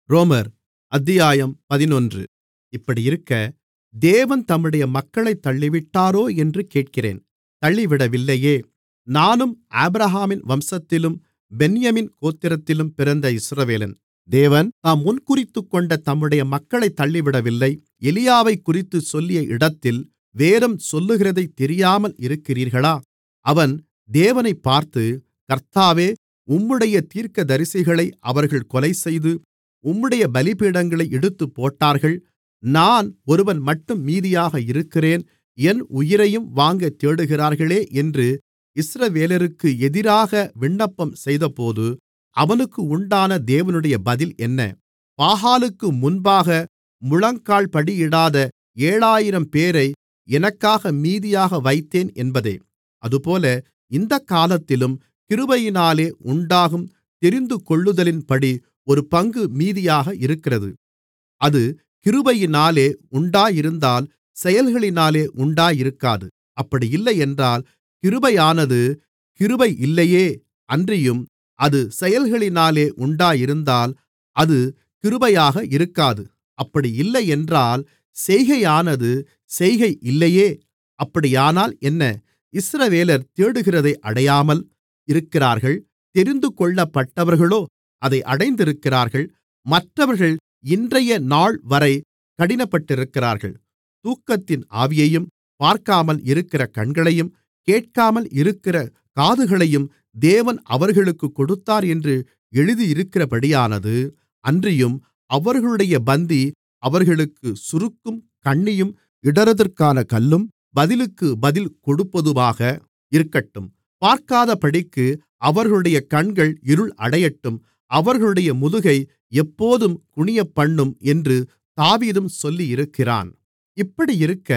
ரோமர் அத்தியாயம் பதினொன்று இப்படியிருக்க தேவன் தம்முடைய மக்களைத் தள்ளிவிட்டாரோ என்று கேட்கிறேன் தள்ளிவிடவில்லையே நானும் ஆபிரகாமின் வம்சத்திலும் பென்யமீன் கோத்திரத்திலும் பிறந்த இஸ்ரவேலன் தேவன் தாம் முன்குறித்துக்கொண்ட தம்முடைய மக்களைத் தள்ளிவிடவில்லை எலியாவைக்குறித்துச் சொல்லிய இடத்தில் வேதம் சொல்லுகிறதைத் தெரியாமல் இருக்கிறீர்களா அவன் தேவனைப் பார்த்து கர்த்தாவே உம்முடைய தீர்க்கதரிசிகளை அவர்கள் கொலைசெய்து உம்முடைய பலிபீடங்களை இடித்துப்போட்டார்கள் நான் ஒருவன்மட்டும் மீதியாக இருக்கிறேன் என் உயிரையும் வாங்கத் தேடுகிறார்களே என்று இஸ்ரவேலருக்கு எதிராக விண்ணப்பம் செய்தபோது அவனுக்கு உண்டான தேவனுடைய பதில் என்ன பாகாலுக்கு முன்பாக முழங்கால்படியிடாத ஏழாயிரம்பேரை எனக்காக மீதியாக வைத்தேன் என்பதே அதுபோல இந்தக்காலத்திலும் கிருபையினாலே உண்டாகும் தெரிந்துகொள்ளுதலின்படி ஒரு பங்கு மீதியாக இருக்கிறது அது கிருபையினாலே உண்டாயிருந்தால் செயல்களினாலே உண்டாயிருக்காது அப்படியில்லையென்றால் கிருபையானது கிருபை இல்லையே அன்றியும் அது செயல்களினாலே உண்டாயிருந்தால் அது கிருபையாக இருக்காது அப்படி இல்லையென்றால் செய்கையானது செய்கை இல்லையே அப்படியானால் என்ன இஸ்ரவேலர் தேடுகிறதை அடையாமல் இருக்கிறார்கள் தெரிந்துகொள்ளப்பட்டவர்களோ அதை அடைந்திருக்கிறார்கள் மற்றவர்கள் இன்றைய நாள்வரை கடினப்பட்டிருக்கிறார்கள் தூக்கத்தின் ஆவியையும் பார்க்காமல் இருக்கிற கண்களையும் கேட்காமல் இருக்கிற காதுகளையும் தேவன் அவர்களுக்குக் கொடுத்தார் என்று எழுதியிருக்கிறபடியானது அன்றியும் அவர்களுடைய பந்தி அவர்களுக்குச் சுருக்கும் கண்ணியும் இடறுதற்கான கல்லும் பதிலுக்கு பதில் கொடுப்பதுமாக இருக்கட்டும் பார்க்காதபடிக்கு அவர்களுடைய கண்கள் இருள் அடையட்டும் அவர்களுடைய முதுகை எப்போதும் குனியப்பண்ணும் என்று தாவீதும் சொல்லியிருக்கிறான் இப்படியிருக்க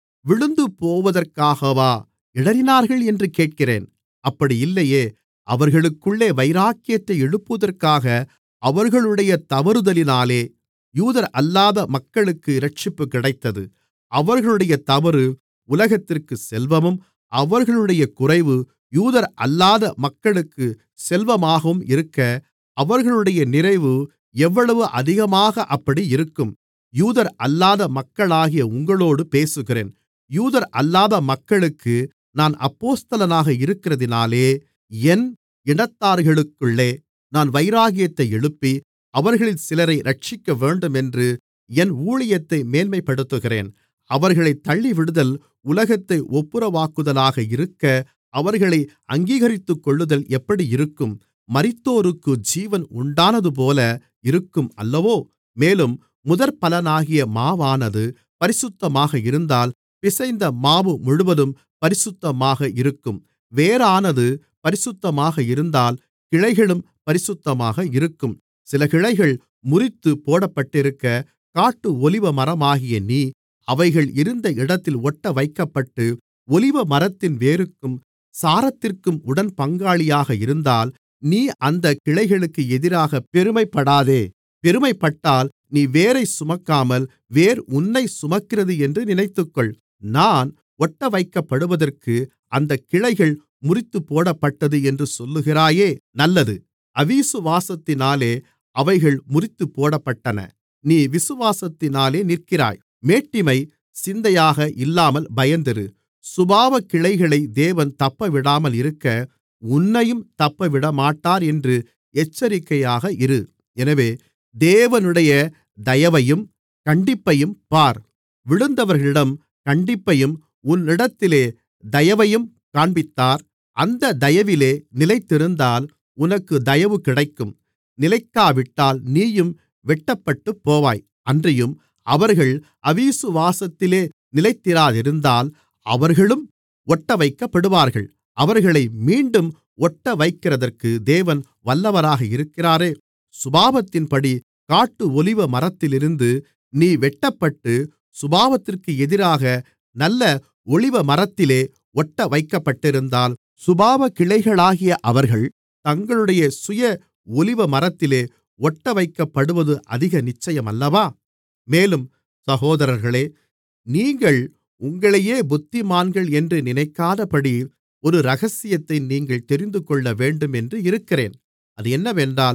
விழுந்துபோவதற்காகவா இடறினார்கள் என்று கேட்கிறேன் அப்படி இல்லையே அவர்களுக்குள்ளே வைராக்கியத்தை எழுப்புவதற்காக அவர்களுடைய தவறுதலினாலே யூதரல்லாத மக்களுக்கு இரட்சிப்பு கிடைத்தது அவர்களுடைய தவறு உலகத்திற்கு செல்வமும் அவர்களுடைய குறைவு யூதரல்லாத மக்களுக்கு செல்வமாகவும் இருக்க அவர்களுடைய நிறைவு எவ்வளவு அதிகமாக அப்படி இருக்கும் யூதர் அல்லாத மக்களாகிய உங்களோடு பேசுகிறேன் யூதர் அல்லாத மக்களுக்கு நான் அப்போஸ்தலனாக இருக்கிறதினாலே என் இனத்தார்களுக்குள்ளே நான் வைராகியத்தை எழுப்பி அவர்களில் சிலரை இரட்சிக்கவேண்டுமென்று என் ஊழியத்தை மேன்மைப்படுத்துகிறேன் அவர்களைத் தள்ளிவிடுதல் உலகத்தை ஒப்புரவாக்குதலாக இருக்க அவர்களை அங்கீகரித்துக்கொள்ளுதல் எப்படி இருக்கும் மரித்தோருக்கு ஜீவன் உண்டானதுபோல இருக்கும் அல்லவோ மேலும் முதற்பலனாகிய மாவானது பரிசுத்தமாக இருந்தால் பிசைந்த மாவு முழுவதும் பரிசுத்தமாக இருக்கும் வேரானது பரிசுத்தமாக இருந்தால் கிளைகளும் பரிசுத்தமாக இருக்கும் சில கிளைகள் முறித்து போடப்பட்டிருக்க காட்டு ஒலிவமரமாகிய நீ அவைகள் இருந்த இடத்தில் ஒட்டவைக்கப்பட்டு ஒலிவமரத்தின் வேருக்கும் சாரத்திற்கும் உடன்பங்காளியாக இருந்தால் நீ அந்தக் கிளைகளுக்கு எதிராக பெருமைப்படாதே பெருமைப்பட்டால் நீ வேரைச் சுமக்காமல் வேர் உன்னைச் சுமக்கிறது என்று நினைத்துக்கொள் நான் ஒட்டவைக்கப்படுவதற்கு அந்தக் கிளைகள் முறித்துப்போடப்பட்டது என்று சொல்லுகிறாயே நல்லது அவிசுவாசத்தினாலே அவைகள் முறித்துப்போடப்பட்டன நீ விசுவாசத்தினாலே நிற்கிறாய் மேட்டிமை சிந்தையாக இல்லாமல் பயந்திரு சுபாவக் கிளைகளை தேவன் தப்பவிடாமல் இருக்க உன்னையும் தப்பவிடமாட்டார் என்று எச்சரிக்கையாக இரு எனவே தேவனுடைய தயவையும் கண்டிப்பையும் பார் விழுந்தவர்களிடம் கண்டிப்பையும் உன்னிடத்திலே தயவையும் காண்பித்தார் அந்த தயவிலே நிலைத்திருந்தால் உனக்கு தயவு கிடைக்கும் நிலைக்காவிட்டால் நீயும் வெட்டப்பட்டுப் போவாய் அன்றியும் அவர்கள் அவிசுவாசத்திலே நிலைத்திராதிருந்தால் அவர்களும் ஒட்டவைக்கப்படுவார்கள் அவர்களை மீண்டும் ஒட்டவைக்கிறதற்கு தேவன் வல்லவராக இருக்கிறாரே சுபாவத்தின்படி காட்டு ஒலிவ மரத்திலிருந்து நீ வெட்டப்பட்டு சுபாவத்திற்கு எதிராக நல்ல ஒலிவமரத்திலே ஒட்டவைக்கப்பட்டிருந்தால் சுபாவ கிளைகளாகிய அவர்கள் தங்களுடைய சுய ஒலிவமரத்திலே ஒட்டவைக்கப்படுவது அதிக நிச்சயமல்லவா மேலும் சகோதரர்களே நீங்கள் உங்களையே புத்திமான்கள் என்று நினைக்காதபடி ஒரு இரகசியத்தை நீங்கள் தெரிந்துகொள்ளவேண்டும் என்று இருக்கிறேன் அது என்னவென்றால்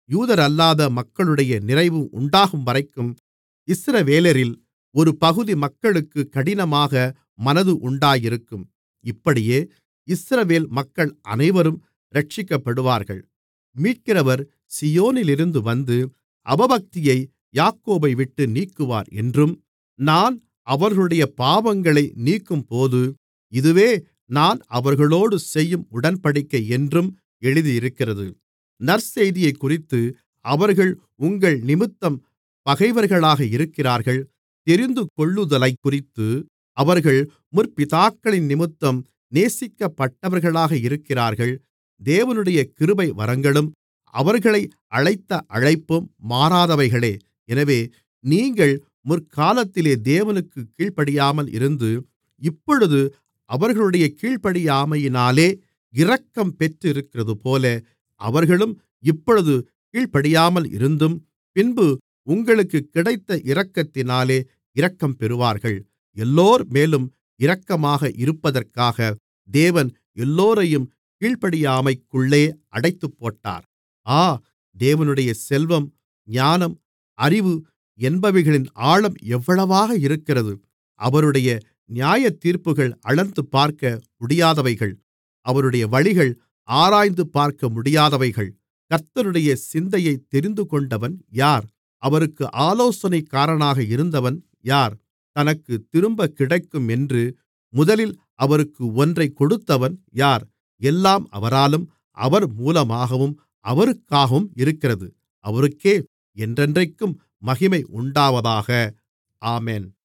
யூதரல்லாத மக்களுடைய நிறைவு உண்டாகும்வரைக்கும் இஸ்ரவேலரில் ஒரு பகுதி மக்களுக்குக் கடினமாக மனது உண்டாயிருக்கும் இப்படியே இஸ்ரவேல் மக்கள் அனைவரும் இரட்சிக்கப்படுவார்கள் மீட்கிறவர் சீயோனிலிருந்து வந்து அவபக்தியை யாக்கோபைவிட்டு நீக்குவார் என்றும் நான் அவர்களுடைய பாவங்களை நீக்கும்போது இதுவே நான் அவர்களோடு செய்யும் உடன்படிக்கை என்றும் எழுதியிருக்கிறது நற்செய்தியைக்குறித்து அவர்கள் உங்கள் நிமித்தம் பகைவர்களாக இருக்கிறார்கள் தெரிந்துகொள்ளுதலைக்குறித்து அவர்கள் முற்பிதாக்களினிமித்தம் நேசிக்கப்பட்டவர்களாக இருக்கிறார்கள் தேவனுடைய கிருபை வரங்களும் அவர்களை அழைத்த அழைப்பும் மாறாதவைகளே எனவே நீங்கள் முற்காலத்திலே தேவனுக்குக் கீழ்ப்படியாமல் இருந்து இப்பொழுது அவர்களுடைய கீழ்ப்படியாமையினாலே இரக்கம் பெற்றிருக்கிறதுபோல அவர்களும் இப்பொழுது கீழ்ப்படியாமல் இருந்தும் பின்பு உங்களுக்குக் கிடைத்த இரக்கத்தினாலே இரக்கம் பெறுவார்கள் எல்லோர்மேலும் இரக்கமாக இருப்பதற்காக தேவன் எல்லோரையும் கீழ்ப்படியாமைக்குள்ளே அடைத்துப்போட்டார் ஆ தேவனுடைய செல்வம் ஞானம் அறிவு என்பவைகளின் ஆழம் எவ்வளவாக இருக்கிறது அவருடைய நியாயத்தீர்ப்புகள் அளந்து பார்க்க முடியாதவைகள் அவருடைய வழிகள் ஆராய்ந்து பார்க்க முடியாதவைகள் கர்த்தருடைய சிந்தையைத் தெரிந்துகொண்டவன் யார் அவருக்கு ஆலோசனைக்காரனாக இருந்தவன் யார் தனக்குத் திரும்பக் கிடைக்கும் என்று முதலில் அவருக்கு ஒன்றைக் கொடுத்தவன் யார் எல்லாம் அவராலும் அவர் மூலமாகவும் அவருக்காகவும் இருக்கிறது அவருக்கே என்றென்றைக்கும் மகிமை உண்டாவதாக ஆமென்